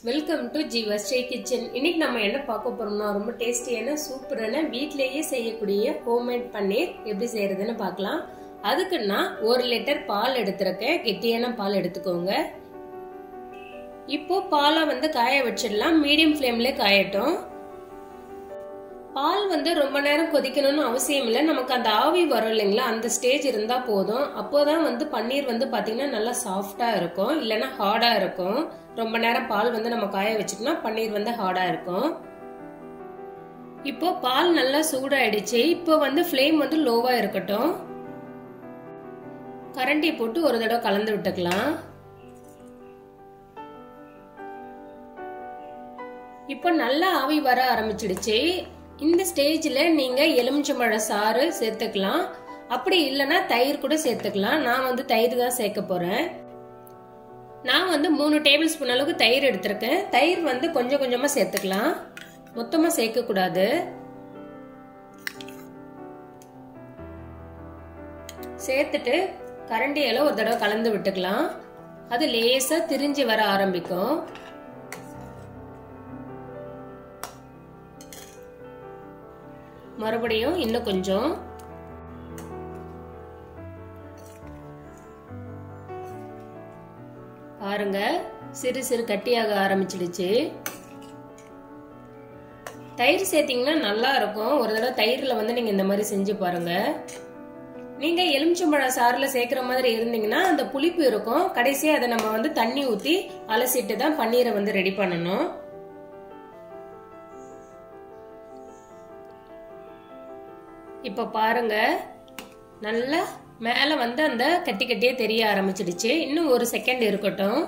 welcome to Jeeva Sri kitchen இன்னைக்கு நம்ம என்ன பார்க்க போறோம்னா ரொம்ப டேஸ்டியான சூப்பரான வீட்லயே செய்யக்கூடிய ஹோம்மேட் பன்னீர் எப்படி செய்யறதுன்னு பார்க்கலாம் அதுக்கு நான் ஒரு லிட்டர் பால் எடுத்திருக்கேன் கெட்டியான பால் எடுத்துக்கோங்க இப்போ பாலை வந்து காய வச்சிடலாம் மீடியம் ஃப்ளேம்ல காயட்டும் பால் வந்து ரொம்ப நேரம் கொதிக்கணும்னு அவசியம் இல்லை நமக்கு அந்த ஆவி வரும் இல்லைங்களா அந்த ஸ்டேஜ் இருந்தா போதும் அப்போதான் வந்து பன்னீர் வந்து பாத்தீங்கன்னா நல்லா சாஃப்டா இருக்கும் இல்லைன்னா ஹார்டா இருக்கும் ரொம்ப நேரம் பால் வந்து நம்ம காய வச்சுட்டோம்னா பன்னீர் வந்து ஹார்டா இருக்கும் இப்போ பால் நல்லா சூடாயிடுச்சு இப்போ வந்து ஃப்ளேம் வந்து லோவா இருக்கட்டும் கரண்டி போட்டு ஒரு தடவை கலந்து விட்டுக்கலாம் இப்போ நல்லா ஆவி வர ஆரம்பிச்சிடுச்சு இந்த ஸ்டேஜில் நீங்கள் எலுமிச்சம்பழ சாறு சேர்த்துக்கலாம் அப்படி இல்லைன்னா தயிர் கூட சேர்த்துக்கலாம் நான் வந்து தயிர் தான் சேர்க்க போகிறேன் நான் வந்து மூணு டேபிள் ஸ்பூன் அளவுக்கு தயிர் எடுத்திருக்கேன் தயிர் வந்து கொஞ்சம் கொஞ்சமாக சேர்த்துக்கலாம் மொத்தமாக சேர்க்கக்கூடாது சேர்த்துட்டு கரண்டியால ஒரு தடவை கலந்து விட்டுக்கலாம் அது லேசாக திரிஞ்சு வர ஆரம்பிக்கும் மறுபடியும் இன்னும் கொஞ்சம் பாருங்க சிறு சிறு கட்டியாக ஆரம்பிச்சிடுச்சு தயிர் சேர்த்தீங்கன்னா நல்லா இருக்கும் ஒரு தடவை தயிரில் வந்து நீங்கள் இந்த மாதிரி செஞ்சு பாருங்க நீங்க எலுமிச்சம்பழம் சாறுல சேர்க்கிற மாதிரி இருந்தீங்கன்னா அந்த புளிப்பு இருக்கும் கடைசியா அதை நம்ம வந்து தண்ணி ஊத்தி அலசிட்டு தான் பன்னீரை வந்து ரெடி பண்ணணும் இப்ப பாருங்க நல்லா மேல வந்து அந்த கட்டி கட்டியே தெரிய ஆரம்பிச்சிடுச்சு இன்னும் ஒரு செகண்ட் இருக்கட்டும்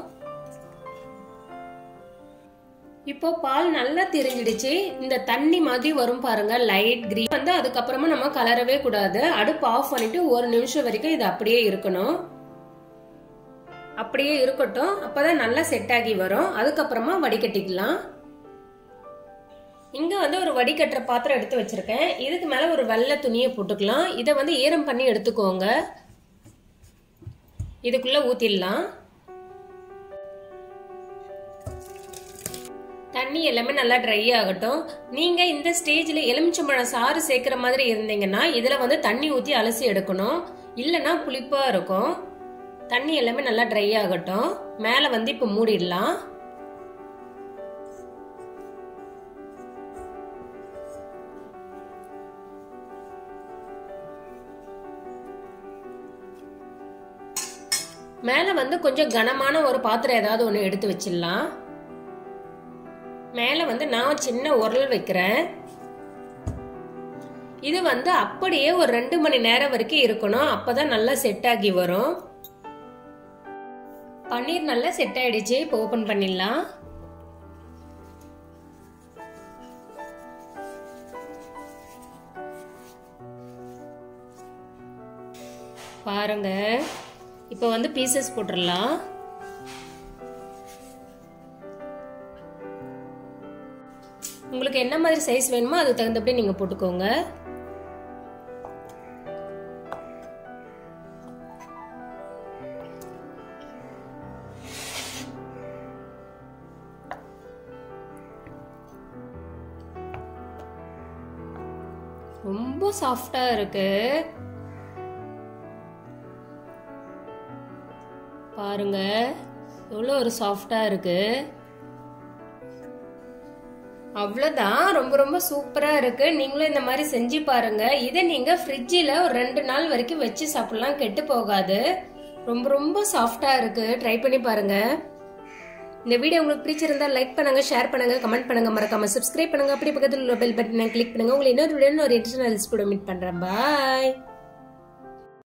இப்போ பால் நல்லா தெரிஞ்சிடுச்சு இந்த தண்ணி மாதிரி வரும் பாருங்க லைட் கிரீன் வந்து அதுக்கப்புறமா நம்ம கலரவே கூடாது அடுப்பு ஆஃப் பண்ணிட்டு ஒரு நிமிஷம் வரைக்கும் இது அப்படியே இருக்கணும் அப்படியே இருக்கட்டும் அப்பதான் நல்லா செட் ஆகி வரும் அதுக்கப்புறமா வடிகட்டிக்கலாம் இங்க வந்து ஒரு வடிகட்டுற பாத்திரம் எடுத்து வச்சிருக்கேன் இதுக்கு மேல ஒரு வெள்ளை துணியை போட்டுக்கலாம் இதை வந்து ஈரம் பண்ணி எடுத்துக்கோங்க இதுக்குள்ள ஊத்திடலாம் தண்ணி எல்லாமே நல்லா ட்ரை ஆகட்டும் நீங்க இந்த ஸ்டேஜ்ல எலுமிச்சம்பழம் சாறு சேர்க்கிற மாதிரி இருந்தீங்கன்னா இதுல வந்து தண்ணி ஊத்தி அலசி எடுக்கணும் இல்லைன்னா புளிப்பா இருக்கும் தண்ணி எல்லாமே நல்லா ட்ரை ஆகட்டும் மேல வந்து இப்ப மூடிடலாம் மேல வந்து கொஞ்சம் கனமான ஒரு பாத்திரம் ஏதாவது ஒன்று எடுத்து வச்சிடலாம் மேலே வந்து நான் சின்ன உரல் வைக்கிறேன் இது வந்து அப்படியே ஒரு ரெண்டு மணி நேரம் வரைக்கும் இருக்கணும் அப்பதான் நல்லா செட் ஆகி வரும் பன்னீர் நல்லா செட் ஆயிடுச்சு இப்போ ஓபன் பண்ணிடலாம் பாருங்க இப்போ வந்து பீசஸ் போட்டுடலாம் உங்களுக்கு என்ன மாதிரி சைஸ் வேணுமோ அதுக்கு தகுந்தபடி நீங்கள் போட்டுக்கோங்க ரொம்ப சாஃப்டா இருக்கு பாருங்க எவ்வளோ ஒரு சாஃப்டா இருக்கு அவ்வளோதான் ரொம்ப ரொம்ப சூப்பராக இருக்கு நீங்களும் இந்த மாதிரி செஞ்சு பாருங்க இதை நீங்கள் ஃப்ரிட்ஜில் ஒரு ரெண்டு நாள் வரைக்கும் வச்சு சாப்பிடலாம் கெட்டு போகாது ரொம்ப ரொம்ப சாஃப்டாக இருக்கு ட்ரை பண்ணி பாருங்க இந்த வீடியோ உங்களுக்கு பிடிச்சிருந்தா லைக் பண்ணுங்க ஷேர் பண்ணுங்க கமெண்ட் பண்ணுங்க மறக்காம சப்ஸ்கிரைப் பண்ணுங்க அப்படி பக்கத்தில் உள்ள பெல் பட்டனை கிளிக் பண்ணுங்க உங்களுக்கு இன்னொரு வீடியோ ஒரு இன்டர்னல்ஸ் கூட மீட் பண்றேன் பாய்